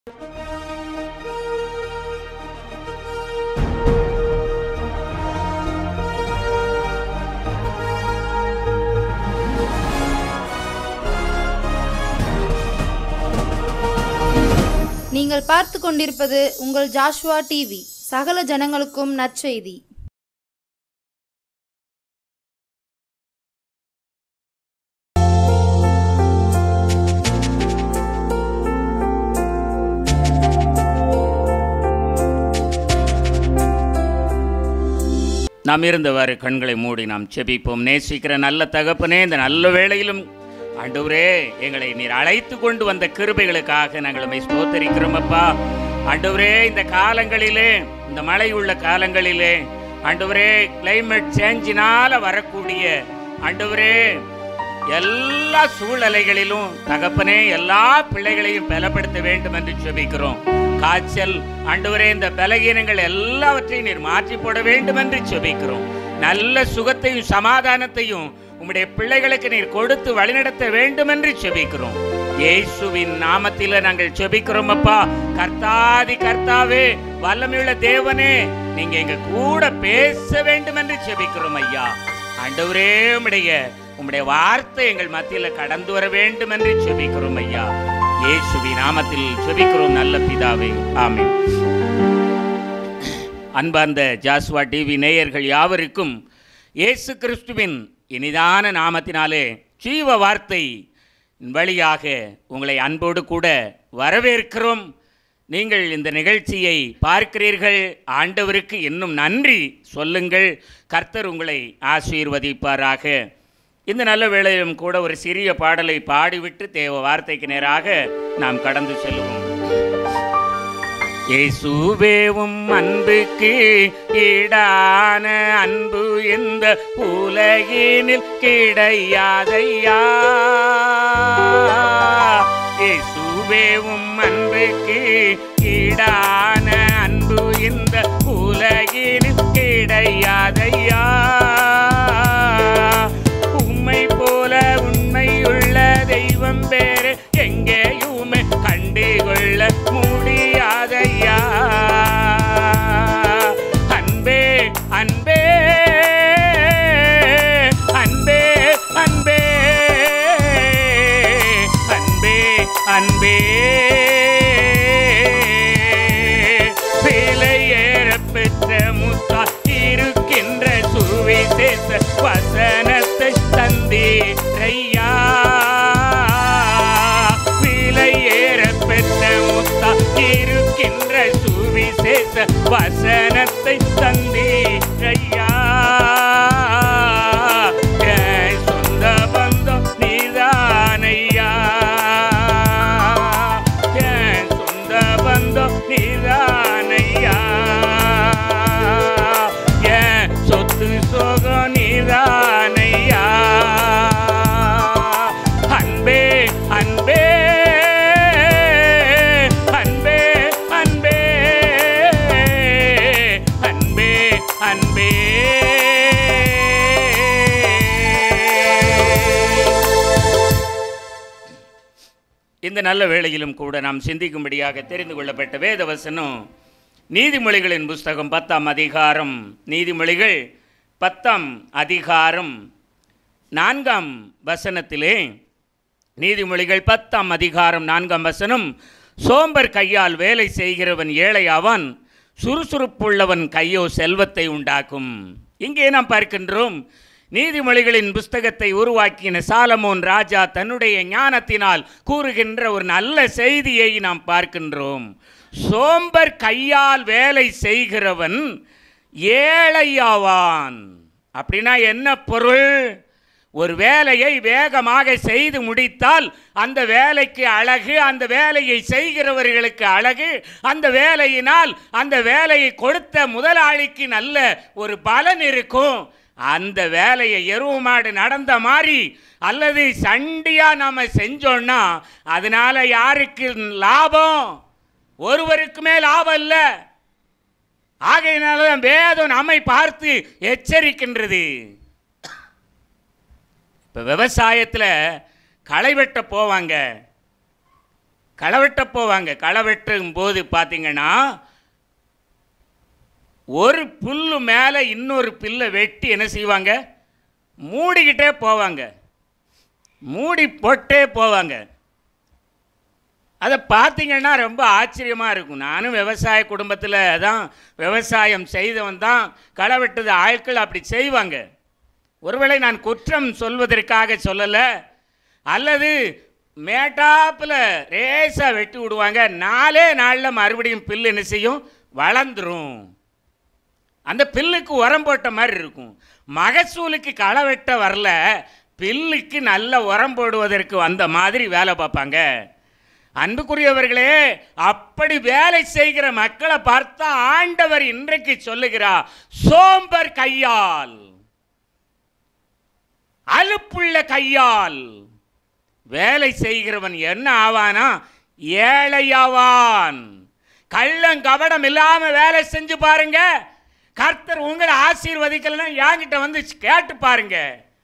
நீங்கள் பார்த்து கொண்டிருப்பது உங்கள் ஜாஷ்வா டிவி சகல ஜனங்களுக்கும் நற்செய்தி நாம் இருந்தவாறு கண்களை மூடி நாம் செபிப்போம் நேசிக்கிற நல்ல தகப்பனே இந்த நல்ல வேளையிலும் ஆண்டவரே எங்களை நீர் அழைத்து கொண்டு வந்த கிருபைகளுக்காக நாங்கள் உம்மை ஸ்தோத்தரிக்கிறோம் அப்பா ஆண்டவரே இந்த காலங்களிலே இந்த மழை உள்ள காலங்களிலே ஆண்டவரே கிளைமேட் சேஞ்சினால வரக்கூடிய ஆண்டவரே எல்லா சூழ்நிலைகளிலும் தகப்பனே எல்லா பிள்ளைகளையும் பலப்படுத்த வேண்டும் என்று செபிக்கிறோம் காய்ச்சல் ஆண்டவரே இந்த பலகீனங்கள் எல்லாவற்றையும் நீர் மாற்றி போட வேண்டும் என்று செபிக்கிறோம் நல்ல சுகத்தையும் சமாதானத்தையும் உம்முடைய பிள்ளைகளுக்கு நீர் கொடுத்து வழிநடத்த வேண்டும் என்று செபிக்கிறோம் இயேசுவின் நாமத்தில நாங்கள் செபிக்கிறோம் அப்பா கர்த்தாதி கர்த்தாவே வல்லமையுள்ள தேவனே நீங்க எங்க கூட பேச வேண்டும் என்று செபிக்கிறோம் ஐயா ஆண்டவரே உம்முடைய உம்முடைய வார்த்தை எங்கள் மத்தியில கடந்து வர வேண்டும் என்று செபிக்கிறோம் ஐயா இயேசுவி நாமத்தில் செபிக்கிறோம் நல்ல பிதாவே ஆமென் அன்பார்ந்த ஜாஸ்வா டிவி நேயர்கள் யாவருக்கும் இயேசு கிறிஸ்துவின் இனிதான நாமத்தினாலே ஜீவ வார்த்தை வழியாக உங்களை அன்போடு கூட வரவேற்கிறோம் நீங்கள் இந்த நிகழ்ச்சியை பார்க்கிறீர்கள் ஆண்டவருக்கு இன்னும் நன்றி சொல்லுங்கள் கர்த்தர் உங்களை ஆசீர்வதிப்பாராக இந்த நல்ல வேளையிலும் கூட ஒரு சிறிய பாடலை பாடிவிட்டு தேவ வார்த்தைக்கு நேராக நாம் கடந்து செல்வோம் இயேசுவேவும் அன்புக்கு ஈடான அன்பு இந்த உலகினில் கிடையாதையா இயேசுவேவும் அன்புக்கு ஈடான அன்பு இந்த உலகினில் கிடையாதையா உம்மை போல உண்மையுள்ள தெய்வம் பேரு எங்கேயுமே கண்டுகொள்ள முடியாதையா அன்பே அன்பே அன்பே அன்பே அன்பே அன்பே விலையேற பெற்ற முத்தா இருக்கின்ற சுவிசேஷ வசனத்தை தந்தீரையா விலையேற பெற்ற முத்தா இருக்கின்ற சுவிசேஷ வசனத்தை தந்தீரையா என் சொந்த பந்தம் நீதானையா என் சொந்த பந்தம் நீதானையா என் சொத்து சோகம் நீதானையா அன்பே அன்பே அன்பே அன்பே அன்பே அன்பே இந்த நல்ல வேளையிலும் கூட நாம் சிந்திக்கும்படியாக தெரிந்து கொள்ளப்பட்ட வேத வசனம் நீதிமொழிகளின் புஸ்தகம் பத்தாம் அதிகாரம் நீதிமொழிகள் பத்தாம் அதிகாரம் நான்காம் வசனத்திலே நீதிமொழிகள் பத்தாம் அதிகாரம் நான்காம் வசனம் சோம்பர் கையால் வேலை செய்கிறவன் ஏழை அவன் சுறுசுறுப்புள்ளவன் கையோ செல்வத்தை உண்டாக்கும் இங்கே நாம் பார்க்கின்றோம் நீதிமொழிகளின் புஸ்தகத்தை உருவாக்கின சாலமோன் ராஜா தன்னுடைய ஞானத்தினால் கூறுகின்ற ஒரு நல்ல செய்தியை நாம் பார்க்கின்றோம் சோம்பர் கையால் வேலை செய்கிறவன் ஏழையாவான் அப்படின்னா என்ன பொருள் ஒரு வேலையை வேகமாக செய்து முடித்தால் அந்த வேலைக்கு அழகு அந்த வேலையை செய்கிறவர்களுக்கு அழகு அந்த வேலையினால் அந்த வேலையை கொடுத்த முதலாளிக்கு நல்ல ஒரு பலன் இருக்கும் அந்த வேலையை எருவு மாடு நடந்த மாதிரி அல்லது சண்டியா நாம செஞ்சோம்னா அதனால யாருக்கு லாபம் ஒருவருக்குமே லாபம் இல்லை ஆகையினால தான் வேதம் நம்மை பார்த்து எச்சரிக்கின்றது இப்போ விவசாயத்தில் களை வெட்ட போவாங்க களை வெட்ட போவாங்க களை வெட்டும் போது பார்த்தீங்கன்னா ஒரு புல்லு மேலே இன்னொரு புல்லை வெட்டி என்ன செய்வாங்க மூடிக்கிட்டே போவாங்க மூடி போட்டே போவாங்க அதை பார்த்தீங்கன்னா ரொம்ப ஆச்சரியமாக இருக்கும் நானும் விவசாய குடும்பத்தில் தான் விவசாயம் செய்தவன் தான் களை வெட்டுது ஆட்கள் அப்படி செய்வாங்க ஒருவேளை நான் குற்றம் சொல்வதற்காக சொல்லலை அல்லது மேட்டாப்பில் ரேசாக வெட்டி விடுவாங்க நாலே நாளில் மறுபடியும் பில்லு என்ன செய்யும் வளர்ந்துரும் அந்த பில்லுக்கு உரம் போட்ட மாதிரி இருக்கும் மகசூலுக்கு களை வெட்ட வரல பில்லுக்கு நல்ல உரம் போடுவதற்கு வந்த மாதிரி வேலை பார்ப்பாங்க அன்புக்குரியவர்களே அப்படி வேலை செய்கிற மக்களை பார்த்தா ஆண்டவர் இன்றைக்கு சொல்லுகிறார் சோம்பர் கையால் அலுப்புள்ள கையால் வேலை செய்கிறவன் என்ன ஆவானா ஏழையாவான் கள்ளம் கபடம் இல்லாம வேலை செஞ்சு பாருங்க கர்த்தர் உங்களை ஆசீர்வதிக்கலைன்னா என்கிட்ட வந்து கேட்டு பாருங்க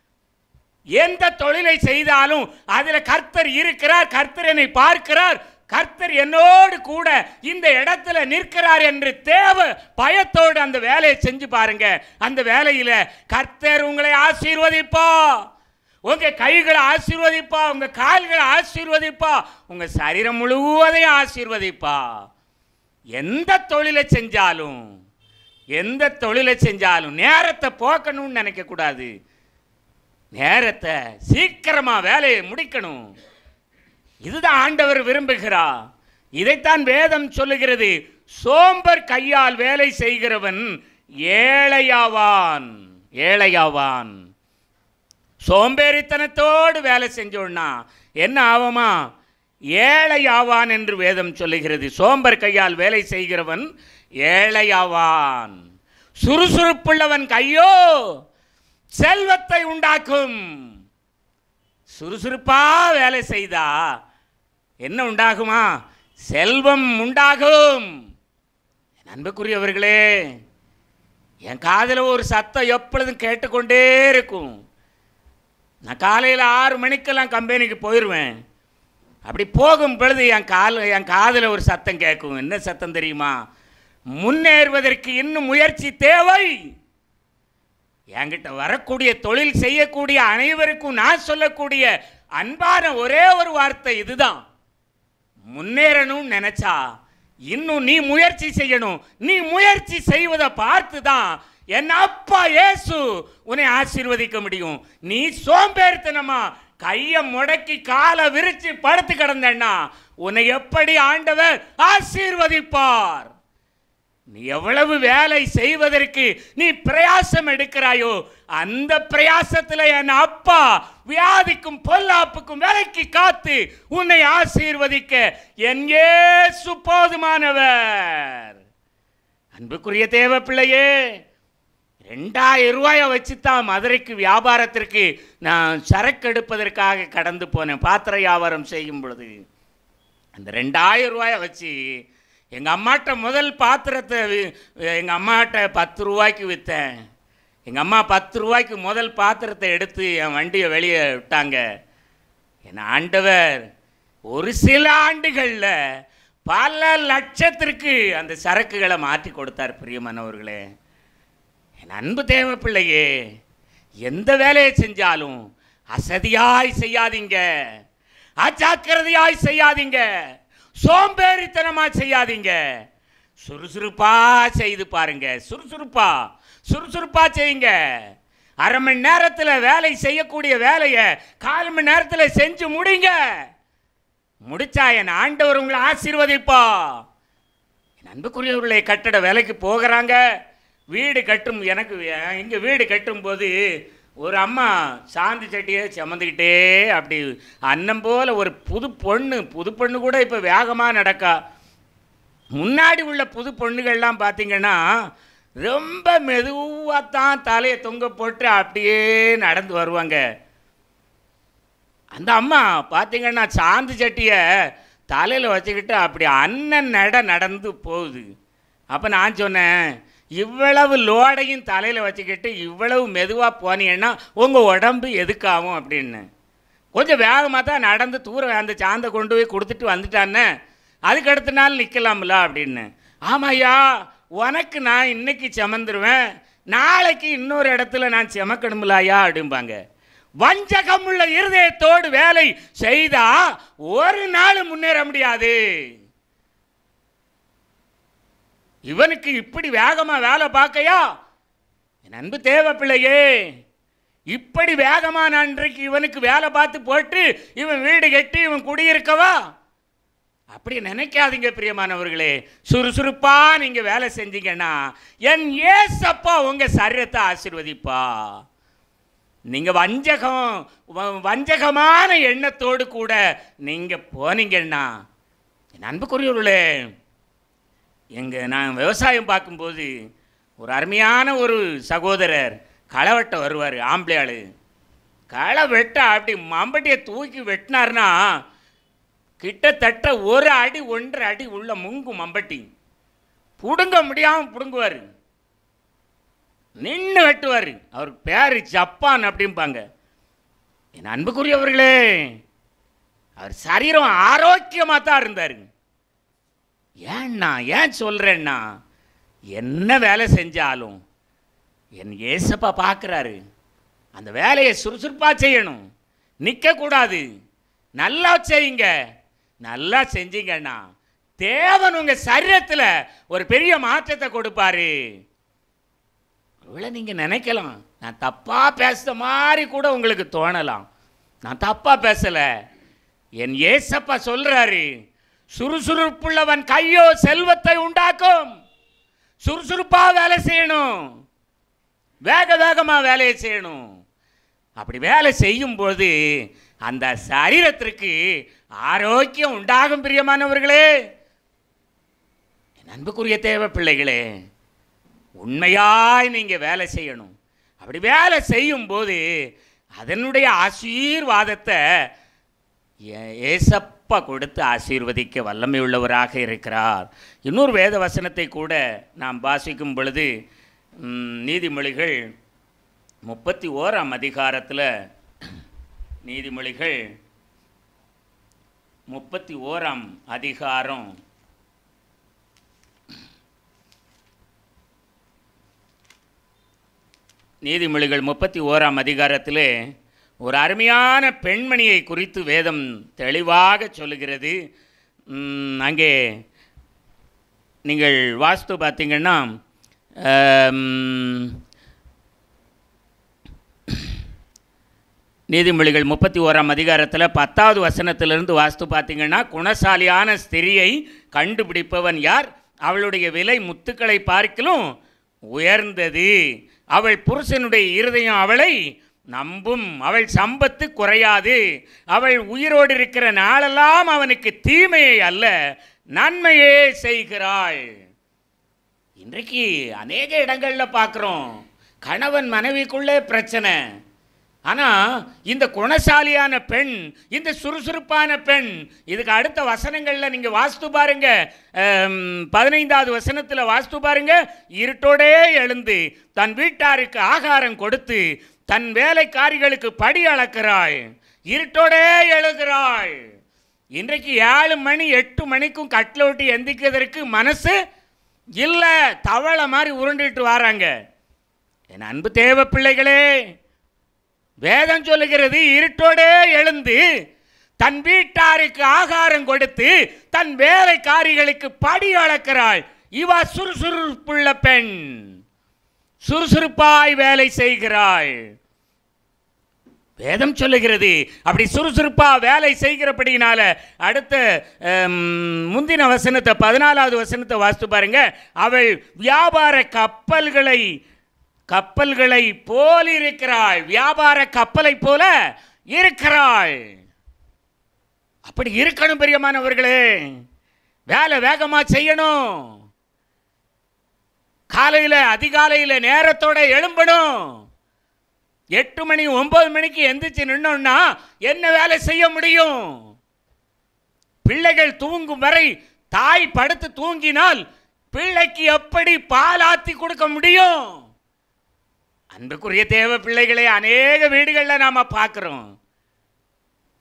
எந்த தொழிலை செய்தாலும் அதில் கர்த்தர் இருக்கிறார் கர்த்தர் என்னை பார்க்கிறார் கர்த்தர் என்னோடு கூட இந்த இடத்துல நிற்கிறார் என்று தேவ பயத்தோடு அந்த வேலையை செஞ்சு பாருங்க அந்த வேலையில கர்த்தர் உங்களை ஆசீர்வதிப்பா உங்க கைகளை ஆசீர்வதிப்பா உங்க கால்களை ஆசீர்வதிப்பா உங்க சரீரம் முழுவதையும் ஆசீர்வதிப்பா எந்த தொழிலை செஞ்சாலும் எந்த தொழிலை செஞ்சாலும் நேரத்தை போக்கணும்னு நினைக்க கூடாது நேரத்தை சீக்கிரமா வேலையை முடிக்கணும் இதுதான் ஆண்டவர் விரும்புகிறார் இதைத்தான் வேதம் சொல்லுகிறது சோம்பர் கையால் வேலை செய்கிறவன் ஏழையாவான் ஏழையாவான் சோம்பேறித்தனத்தோடு வேலை செஞ்சோன்னா என்ன ஆகுமா ஏழையாவான் என்று வேதம் சொல்லுகிறது சோம்பர் கையால் வேலை செய்கிறவன் ஏழையாவான் சுறுசுறுப்புள்ளவன் கையோ செல்வத்தை உண்டாக்கும் சுறுசுறுப்பா வேலை செய்தா என்ன உண்டாகுமா செல்வம் உண்டாகும் என் அன்புக்குரியவர்களே என் காதில் ஒரு சத்தம் எப்பொழுதும் கேட்டுக்கொண்டே இருக்கும் நான் காலையில் ஆறு மணிக்கெல்லாம் கம்பெனிக்கு போயிடுவேன் அப்படி போகும் பொழுது என் கால் என் காதில் ஒரு சத்தம் கேட்கும் என்ன சத்தம் தெரியுமா முன்னேறுவதற்கு இன்னும் முயற்சி தேவை என்கிட்ட வரக்கூடிய தொழில் செய்யக்கூடிய அனைவருக்கும் நான் சொல்லக்கூடிய அன்பான ஒரே ஒரு வார்த்தை இதுதான் முன்னேறணும்னு நினைச்சா இன்னும் நீ முயற்சி செய்யணும் நீ முயற்சி செய்வதை பார்த்து தான் என் அப்பா இயேசு உன்னை ஆசீர்வதிக்க முடியும் நீ சோம்பேறித்தனமா கையை முடக்கி காலை விரிச்சு படுத்து கிடந்தேன்னா உன்னை எப்படி ஆண்டவர் ஆசீர்வதிப்பார் நீ எவ்வளவு வேலை செய்வதற்கு நீ பிரயாசம் எடுக்கிறாயோ அந்த பிரயாசத்தில் என் அப்பா வியாதிக்கும் பொல்லாப்புக்கும் வேலைக்கு காத்து உன்னை ஆசீர்வதிக்க என் இயேசு போதுமானவர் அன்புக்குரிய தேவ பிள்ளையே ரெண்டாயிரம் ரூபாயை வச்சு தான் மதுரைக்கு வியாபாரத்திற்கு நான் சரக்கு எடுப்பதற்காக கடந்து போனேன் பாத்திர வியாபாரம் செய்யும் பொழுது அந்த ரெண்டாயிரம் ரூபாயை வச்சு எங்கள் அம்மாட்ட முதல் பாத்திரத்தை எங்கள் அம்மாட்ட பத்து ரூபாய்க்கு விற்றேன் எங்கள் அம்மா பத்து ரூபாய்க்கு முதல் பாத்திரத்தை எடுத்து என் வண்டியை வெளியே விட்டாங்க என் ஆண்டவர் ஒரு சில ஆண்டுகளில் பல லட்சத்திற்கு அந்த சரக்குகளை மாற்றி கொடுத்தார் பிரியமானவர்களே என் அன்பு தேவ பிள்ளையே எந்த வேலையை செஞ்சாலும் அசதியாய் செய்யாதீங்க அஜாக்கிரதையாய் செய்யாதீங்க சோம்பேறித்தனமா செய்யாதீங்க சுறுசுறுப்பா செய்து பாருங்க சுறுசுறுப்பா சுறுசுறுப்பா செய்யுங்க அரை மணி நேரத்தில் வேலை செய்யக்கூடிய வேலையை கால் மணி நேரத்தில் செஞ்சு முடிங்க முடிச்சா என் ஆண்டவர் உங்களை ஆசீர்வதிப்பா என் அன்புக்குரியவர்களை கட்டட வேலைக்கு போகிறாங்க வீடு கட்டும் எனக்கு இங்கே வீடு கட்டும்போது ஒரு அம்மா சாந்தி சட்டியை சுமந்துக்கிட்டே அப்படி அன்னம் போல் ஒரு புது பொண்ணு புது பொண்ணு கூட இப்போ வேகமாக நடக்கா முன்னாடி உள்ள புது பொண்ணுகள்லாம் பார்த்தீங்கன்னா ரொம்ப மெதுவாக தான் தலையை தொங்க போட்டு அப்படியே நடந்து வருவாங்க அந்த அம்மா பார்த்தீங்கன்னா சாந்து சட்டியை தலையில் வச்சுக்கிட்டு அப்படி அண்ணன் நட நடந்து போகுது அப்போ நான் சொன்னேன் இவ்வளவு லோடையும் தலையில் வச்சுக்கிட்டு இவ்வளவு மெதுவாக போனீங்கன்னா உங்கள் உடம்பு எதுக்காகும் அப்படின்னு கொஞ்சம் வேகமாக தான் நடந்து தூரம் அந்த சாந்தை கொண்டு போய் கொடுத்துட்டு வந்துட்டானே அதுக்கு அடுத்த நாள் நிற்கலாம்ல அப்படின்னு ஆமாய்யா உனக்கு நான் இன்னைக்கு செமந்துருவேன் நாளைக்கு இன்னொரு இடத்துல நான் செமக்கணும்லாயா அப்படிம்பாங்க வஞ்சகமுள்ள இருதயத்தோடு வேலை செய்தா ஒரு நாள் முன்னேற முடியாது இவனுக்கு இப்படி வேகமா வேலை பார்க்கையா என் அன்பு தேவ பிள்ளையே இப்படி வேகமா நான் இன்றைக்கு இவனுக்கு வேலை பார்த்து போட்டு இவன் வீடு கட்டி இவன் குடியிருக்கவா அப்படி நினைக்காதீங்க பிரியமானவர்களே சுறுசுறுப்பா நீங்க வேலை செஞ்சீங்கன்னா என் ஏசப்பா உங்க சரீரத்தை ஆசீர்வதிப்பா நீங்க வஞ்சகம் வ- வஞ்சகமான எண்ணத்தோடு கூட நீங்க போனீங்கன்னா என் அன்புக்குரியவர்களே எங்க நான் விவசாயம் பார்க்கும்போது ஒரு அருமையான ஒரு சகோதரர் களை வெட்ட வருவார் ஆம்பளை ஆளு களை வெட்ட அப்படி மம்பட்டியை தூக்கி வெட்டினார்னா கிட்டத்தட்ட ஒரு அடி ஒன்றரை அடி உள்ள முங்கும் மம்பட்டி புடுங்க முடியாமல் புடுங்குவார் நின்று வெட்டுவார் அவர் பேர் ஜப்பான் அப்படிம்பாங்க என் அன்புக்குரியவர்களே அவர் சரீரம் ஆரோக்கியமாக தான் இருந்தார் ஏன்னா ஏன் சொல்கிறேன்னா என்ன வேலை செஞ்சாலும் என் ஏசப்பா பார்க்குறாரு அந்த வேலையை சுறுசுறுப்பாக செய்யணும் நிற்கக்கூடாது நல்லா செய்யுங்க நல்லா செஞ்சீங்கன்னா தேவன் உங்கள் சரீரத்தில் ஒரு பெரிய மாற்றத்தை கொடுப்பாரு ஒருவேளை நீங்கள் நினைக்கலாம் நான் தப்பாக பேசுகிற மாதிரி கூட உங்களுக்கு தோணலாம் நான் தப்பாக பேசலை என் ஏசப்பா சொல்கிறாரு சுறுசுறுப்புள்ளவன் கையோ செல்வத்தை உண்டாக்கும் சுறுசுறுப்பாக வேலை செய்யணும் வேக வேகமாக வேலையை செய்யணும் அப்படி வேலை செய்யும்போது அந்த சரீரத்திற்கு ஆரோக்கியம் உண்டாகும் பிரியமானவர்களே என் அன்புக்குரிய தேவ பிள்ளைகளே உண்மையாய் நீங்கள் வேலை செய்யணும் அப்படி வேலை செய்யும்போது அதனுடைய ஆசீர்வாதத்தை ஏ- ஏசப்பா கொடுத்து ஆசீர்வதிக்க வல்லமை உள்ளவராக இருக்கிறார் இன்னொரு வேத வசனத்தை கூட நாம் வாசிக்கும் பொழுது ம், நீதிமொழிகள் முப்பத்தி ஓராம் அதிகாரத்தில் நீதிமொழிகள் முப்பத்தி ஓராம் அதிகாரம் நீதிமொழிகள் முப்பத்தி ஓராம் அதிகாரத்திலே ஒரு அருமையான பெண்மணியை குறித்து வேதம் தெளிவாக சொல்லுகிறது ம், அங்கே நீங்கள் வாஸ்து பார்த்தீங்கன்னா ஆம், நீதிமொழிகள் முப்பத்தி ஓராம் அதிகாரத்தில் பத்தாவது வசனத்திலிருந்து வாஸ்து பார்த்தீங்கன்னா குணசாலியான ஸ்திரியை கண்டுபிடிப்பவன் யார் அவளுடைய விலை முத்துக்களை பார்க்கிலும் உயர்ந்தது அவள் புருஷனுடைய இருதயம் அவளை நம்பும் அவள் சம்பத்து குறையாது அவள் உயிரோடு இருக்கிற நாளெல்லாம் அவனுக்கு தீமையை அல்ல நன்மையே செய்கிறாள் இன்றைக்கு அநேக இடங்களில் பார்க்குறோம் கணவன் மனைவிக்குள்ளே பிரச்சனை ஆனால் இந்த குணசாலியான பெண் இந்த சுறுசுறுப்பான பெண் இதுக்கு அடுத்த வசனங்களில் நீங்கள் வாஸ்து பாருங்க அம், பதினைந்தாவது வசனத்தில் வாஸ்து பாருங்க இருட்டோடே எழுந்து தன் வீட்டாருக்கு ஆகாரம் கொடுத்து தன் வேலைக்காரிகளுக்கு படி அளக்கிறாள் இருட்டோடே எழுகிறாள் இன்றைக்கு ஏழு மணி எட்டு மணிக்கும் கட்டில் விட்டு எந்திக்கிறதற்கு மனசு இல்லை தவளை மாதிரி உருண்டுட்டு வராங்க என் அன்பு தேவ பிள்ளைகளே வேதம் சொல்லுகிறது இருட்டோடே எழுந்து தன் வீட்டாருக்கு ஆகாரம் கொடுத்து தன் வேலைக்காரிகளுக்கு படி அளக்கிறாள் இவ சுறுசுறுப்புள்ள பெண் சுறுசுறுப்பாய் வேலை செய்கிறாள் வேதம் சொல்லுகிறது அப்படி சுறுசுறுப்பா வேலை செய்கிறபடினால அடுத்த ஹம், முந்தின வசனத்தை பதினாலாவது வசனத்தை வாசித்து பாருங்க அவள் வியாபார கப்பல்களை கப்பல்களை போல் இருக்கிறாள் வியாபார கப்பலை போல இருக்கிறாள் அப்படி இருக்கணும் பிரியமானவர்களே வேலை வேகமா செய்யணும் காலையில் அதிகாலையில் நேரத்தோட எழும்பணும் எட்டு மணி ஒன்பது மணிக்கு எந்திரிச்சு நின்னோம்னா என்ன வேலை செய்ய முடியும் பிள்ளைகள் தூங்கும் வரை தாய் படுத்து தூங்கினால் பிள்ளைக்கு எப்படி பாலாத்தி கொடுக்க முடியும் அன்புக்குரிய தேவ பிள்ளைகளை அநேக வீடுகளில் நாம் பார்க்குறோம்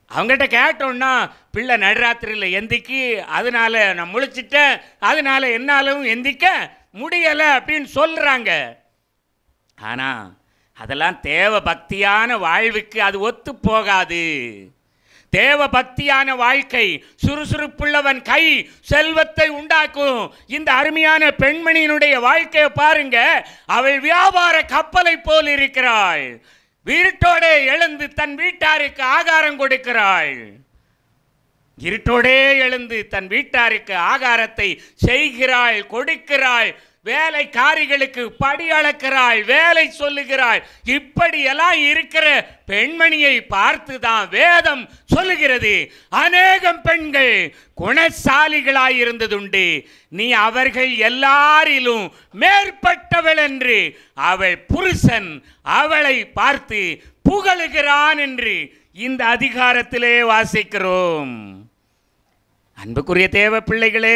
அவங்ககிட்ட கேட்டோன்னா பிள்ளை நடுராத்திரியில் எந்திக்கி அதனால நான் முழிச்சிட்டேன் அதனால என்னாலும் எந்திக்க முடியலை அப்படின்னு சொல்கிறாங்க ஆனால் அதெல்லாம் தேவ பக்தியான வாழ்வுக்கு அது ஒத்து போகாது தேவ பக்தியான வாழ்க்கை சுறுசுறுப்புள்ளவன் கை செல்வத்தை உண்டாக்கும் இந்த அருமையான பெண்மணியினுடைய வாழ்க்கையை பாருங்க அவள் வியாபார கப்பலை போல் இருக்கிறாள் வீட்டோடே எழுந்து தன் வீட்டாருக்கு ஆகாரம் கொடுக்கிறாள் இருட்டோடே எழுந்து தன் வீட்டாருக்கு ஆகாரத்தை செய்கிறாள் கொடுக்கிறாள் வேலைக்காரிகளுக்கு படி அளக்கிறாள் வேலை சொல்லுகிறாள் இப்படியெல்லாம் இருக்கிற பெண்மணியை பார்த்து தான் வேதம் சொல்லுகிறது அநேகம் பெண்கள் குணசாலிகளாய் இருந்ததுண்டு நீ அவர்கள் எல்லாரிலும் மேற்பட்டவள் என்று அவள் புருஷன் அவளை பார்த்து புகழுகிறான் என்று இந்த அதிகாரத்திலே வாசிக்கிறோம் அன்புக்குரிய தேவ பிள்ளைகளே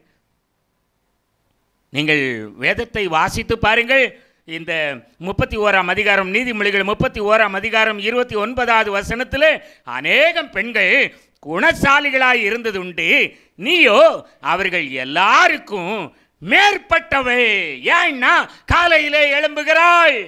நீங்கள் வேதத்தை வாசித்து பாருங்கள் இந்த முப்பத்தி ஓராம் அதிகாரம் நீதிமொழிகள் முப்பத்தி ஓராம் அதிகாரம் இருபத்தி ஒன்பதாவது வசனத்தில் அநேகம் பெண்கள் குணசாலிகளாய் இருந்தது உண்டு நீயோ அவர்கள் எல்லாருக்கும் மேற்பட்டவை ஏன்னா காலையிலே எழும்புகிறாள்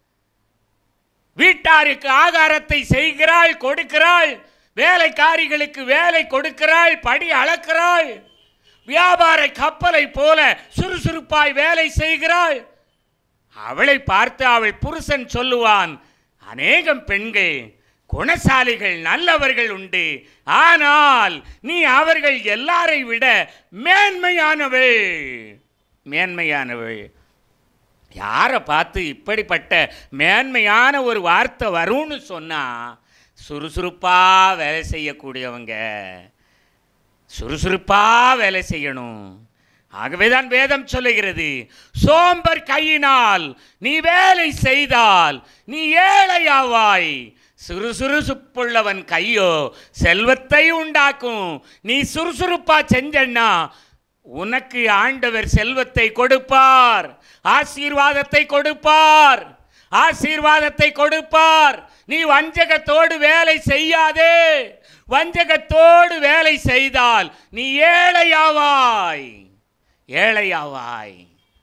வீட்டாருக்கு ஆகாரத்தை செய்கிறாள் கொடுக்கிறாள் வேலைக்காரிகளுக்கு வேலை கொடுக்கிறாள் படி அளக்கிறாள் வியாபார கப்பலை போல சுறுசுறுப்பாய் வேலை செய்கிறாள் அவளை பார்த்து அவள் புருஷன் சொல்லுவான் அநேகம் பெண்கள் குணசாலிகள் நல்லவர்கள் உண்டு ஆனால் நீ அவர்கள் எல்லாரை விட மேன்மையானவள் மேன்மையானவள் யாரை பார்த்து இப்படிப்பட்ட மேன்மையான ஒரு வார்த்தை வரும்னு சொன்னா சுறுசுறுப்பாக வேலை செய்யக்கூடியவங்க சுறுசுறுப்பாக வேலை செய்யணும் ஆகவே தான் வேதம் சொல்லுகிறது சோம்பர் கையினால் நீ வேலை செய்தால் நீ ஏழையாவாய் சுறுசுறுப்புள்ளவன் கையோ செல்வத்தை உண்டாக்கும் நீ சுறுசுறுப்பா செஞ்சன்னா உனக்கு ஆண்டவர் செல்வத்தை கொடுப்பார் ஆசீர்வாதத்தை கொடுப்பார் ஆசீர்வாதத்தை கொடுப்பார் நீ வஞ்சகத்தோடு வேலை செய்யாதே வஞ்சகத்தோடு வேலை செய்தால் நீ ஏழையாவாய் ஏழையாவாய்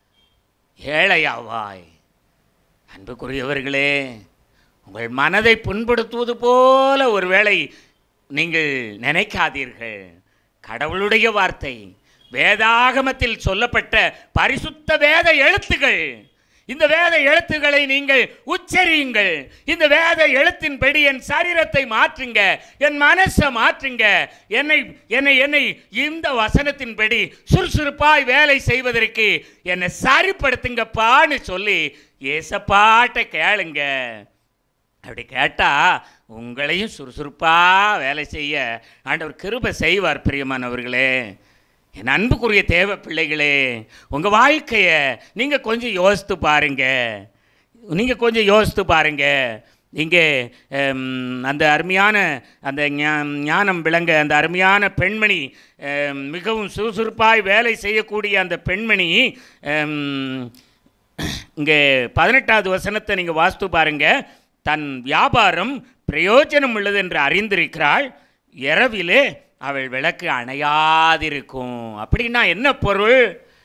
ஏழையாவாய் அன்புக்குரியவர்களே உங்கள் மனதை புண்படுத்துவது போல ஒருவேளை நீங்கள் நினைக்காதீர்கள் கடவுளுடைய வார்த்தை வேதாகமத்தில் சொல்லப்பட்ட பரிசுத்த வேத எழுத்துகள் இந்த வேத எழுத்துக்களை நீங்கள் உச்சரியுங்கள் இந்த வேத எழுத்தின்படி என் சரீரத்தை மாற்றுங்க என் மனசை மாற்றுங்க என்னை என்னை என்னை இந்த வசனத்தின்படி சுறுசுறுப்பாய் வேலை செய்வதற்கு என்னை சரிப்படுத்துங்கப்பான்னு சொல்லி ஏசப்பாட்ட கேளுங்க அப்படி கேட்டால் உங்களையும் சுறுசுறுப்பாக வேலை செய்ய ஆண்டவர் கிருபை செய்வார் பிரியமானவர்களே என் அன்புக்குரிய தேவ பிள்ளைகளே உங்கள் வாழ்க்கையை நீங்கள் கொஞ்சம் யோசித்து பாருங்க நீங்கள் கொஞ்சம் யோசித்து பாருங்க இங்கே ஹம், அந்த அருமையான அந்த ஞா- ஞானம் விளங்க அந்த அருமையான பெண்மணி ஹம், மிகவும் சுறுசுறுப்பாய் வேலை செய்யக்கூடிய அந்த பெண்மணி ஹம், இங்கே பதினெட்டாவது வசனத்தை நீங்கள் வாஸ்து பாருங்க தன் வியாபாரம் பிரயோஜனம் உள்ளது என்று அறிந்திருக்கிறாள் இரவிலே அவள் விளக்கு அணையாதிருக்கும் அப்படின்னா என்ன பொருள்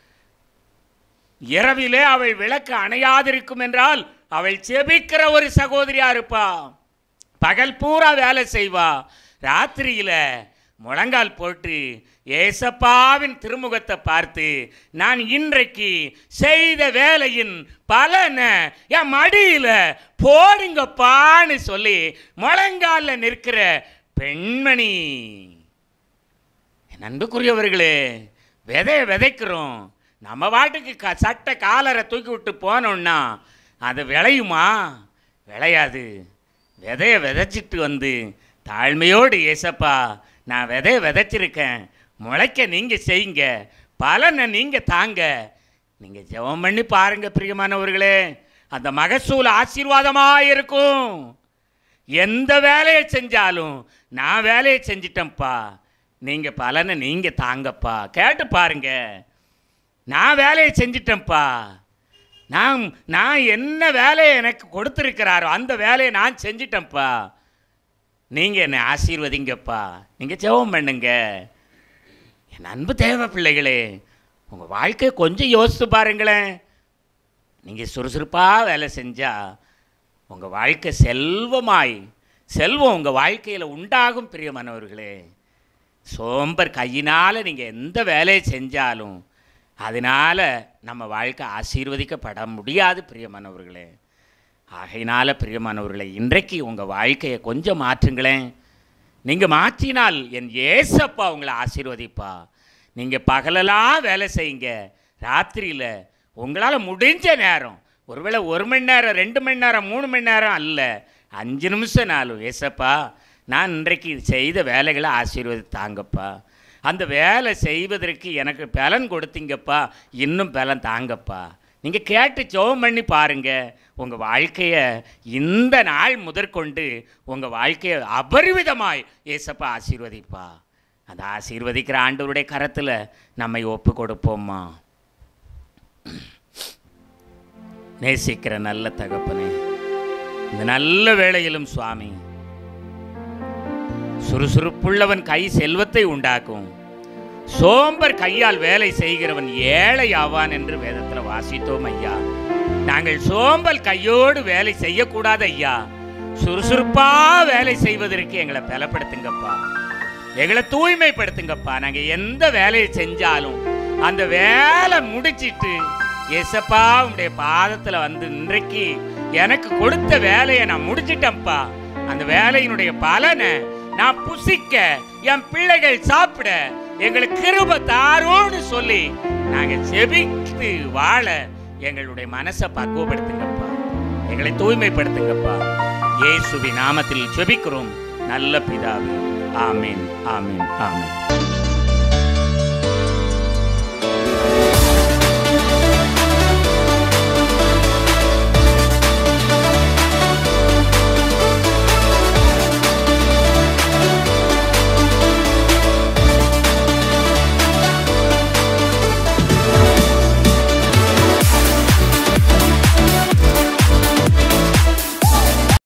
இரவிலே அவள் விளக்கு அணையாதிருக்கும் என்றால் அவள் செபிக்கிற ஒரு சகோதரியா இருப்பா பகல் பூரா வேலை செய்வா ராத்திரியில முழங்கால் போட்டு ஏசப்பாவின் திருமுகத்தை பார்த்து நான் இன்றைக்கு செய்த வேலையின் பலன என் மடியில போடுங்கப்பான்னு சொல்லி முழங்கால நிற்கிற பெண்மணி என் அன்புக்குரியவர்களே விதைய விதைக்கிறோம் நம்ம பாட்டுக்கு க சட்டை காலரை தூக்கி விட்டு போனோம்னா அது விளையுமா விளையாது விதைய விதைச்சிட்டு வந்து தாழ்மையோடு ஏசப்பா நான் விதைய விதைச்சிருக்கேன் முளைக்க நீங்கள் செய்யுங்க பலனை நீங்கள் தாங்க நீங்கள் ஜெபம் பண்ணி பாருங்க பிரியமானவர்களே அந்த மகசூல் ஆசீர்வாதமாக இருக்கும் எந்த வேலையை செஞ்சாலும் நான் வேலையை செஞ்சிட்டேன்ப்பா நீங்கள் பலனை நீங்கள் தாங்கப்பா கேட்டு பாருங்க நான் வேலையை செஞ்சிட்டேன்ப்பா நான் நான் என்ன வேலையை எனக்கு கொடுத்துருக்கிறாரோ அந்த வேலையை நான் செஞ்சிட்டேன்ப்பா நீங்கள் என்னை ஆசீர்வதிங்கப்பா நீங்கள் ஜெபம் பண்ணுங்க என் அன்பு தேவ பிள்ளைகளே உங்கள் வாழ்க்கையை கொஞ்சம் யோசித்து பாருங்களேன் நீங்கள் சுறுசுறுப்பாக வேலை செஞ்சால் உங்கள் வாழ்க்கை செல்வமாய் செல்வம் உங்கள் வாழ்க்கையில் உண்டாகும் பிரியமானவர்களே சோம்பர் கையினால் நீங்கள் எந்த வேலையை செஞ்சாலும் அதனால் நம்ம வாழ்க்கை ஆசீர்வதிக்கப்பட முடியாது பிரியமானவர்களே ஆகையினால பிரியமானவர்களே இன்றைக்கு உங்கள் வாழ்க்கையை கொஞ்சம் மாற்றுங்களேன் நீங்கள் மாற்றினால் என் ஏசப்பா உங்களை ஆசீர்வதிப்பா நீங்கள் பகலெல்லாம் வேலை செய்யுங்க ராத்திரியில் உங்களால் முடிஞ்ச நேரம் ஒருவேளை ஒரு மணி நேரம் ரெண்டு மணி நேரம் மூணு மணி நேரம் அல்ல அஞ்சு நிமிஷம் நாளும் ஏசப்பா நான் இன்றைக்கு செய்த வேலைகளை ஆசீர்வதித்தாங்கப்பா அந்த வேலை செய்வதற்கு எனக்கு பலன் கொடுத்தீங்கப்பா இன்னும் பலன் தாங்கப்பா நீங்கள் கேட்டு ஜெபம் பண்ணி பாருங்க உங்கள் வாழ்க்கையை இந்த நாள் முதற்கொண்டு உங்கள் வாழ்க்கையை அபரிவிதமாய் ஏசப்பா ஆசீர்வதிப்பா அந்த ஆசீர்வதிக்கிற ஆண்டவருடைய கரத்தில் நம்மை ஒப்பு கொடுப்போம்மா நேசிக்கிற நல்ல தகப்பனே இந்த நல்ல வேளையிலும் சுவாமி சுறுசுறுப்புள்ளவன் கை செல்வத்தை உண்டாக்கும் சோம்பர் கையால் வேலை செய்கிறவன் ஏழை ஆவான் என்று வேதத்தில் வாசித்தோம் ஐயா நாங்கள் சோம்பல் கையோடு வேலை செய்யக்கூடாது ஐயா சுறுசுறுப்பா வேலை செய்வதற்கு எங்களை பலப்படுத்துங்கப்பா எங்களை தூய்மைப்படுத்துங்கப்பா நாங்கள் எந்த வேலையை செஞ்சாலும் அந்த வேலை முடிச்சிட்டு எசப்பா உடைய பாதத்தில் வந்து இன்றைக்கு எனக்கு கொடுத்த வேலையை நான் முடிச்சிட்டேன்ப்பா அந்த வேலையினுடைய பலனை நான் புசிக்க என் பிள்ளைகள் சாப்பிட எங்களுக்கு கிருப தாரோன்னு சொல்லி நாங்க செபித்து வாழ எங்களுடைய மனசை பக்குவப்படுத்துங்கப்பா எங்களை தூய்மைப்படுத்துங்கப்பா இயேசுவி நாமத்தில் செபிக்கிறோம் நல்ல பிதாவே ஆமீன் ஆமீன் ஆமீன்